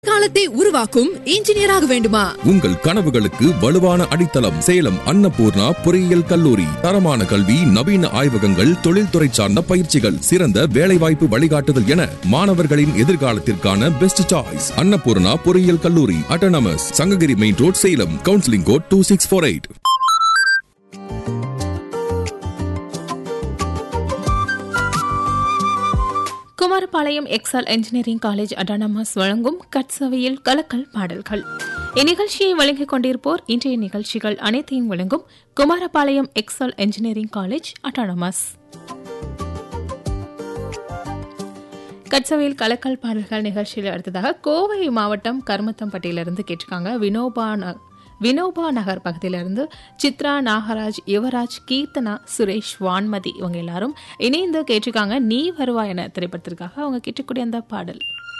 காலத்தை உருவாக்கும் இன்ஜினியராக வேண்டுமா உங்கள் கனவுகளுக்கு வலுவான அடித்தளம் சேலம் அன்னபூர்ணா பொறியியல் கல்லூரி தரமான கல்வி நவீன ஆய்வகங்கள் தொழில்துறை சார்ந்த பயிற்சிகள் சிறந்த வேலைவாய்ப்பு வழிகாட்டுதல் என மாணவர்களின் எதிர்காலத்திற்கான பெஸ்ட் சாய்ஸ் அன்னபூர்ணா பொறியியல் கல்லூரி autonomous Sankagiri main road Salem counselling code two six four eight Kumarapalayam Excel engineering college autonomous வழங்கும் கட்சவையில் கலக்கல் பாடல்கள் இந்நிகழ்ச்சியை வழங்கிக் கொண்டிருப்போர் இன்றைய நிகழ்ச்சிகள் அனைத்தையும் வழங்கும் Kumarapalayam Excel engineering college autonomous கட்சவையில் கலக்கல் பாடல்கள் நிகழ்ச்சியில் அடுத்ததாக கோவை மாவட்டம் கருமத்தம்பட்டியிலிருந்து கேட்டிருக்காங்க வினோபா ந- வினோபா நகர் பகுதியிலிருந்து சித்ரா நாகராஜ் யுவராஜ் கீர்த்தனா சுரேஷ் வான்மதி இவங்க எல்லாரும் இணைந்து கேட்டிருக்காங்க நீ வருவா என திரைப்படத்திற்காக அவங்க கேட்டக்கூடிய அந்த பாடல்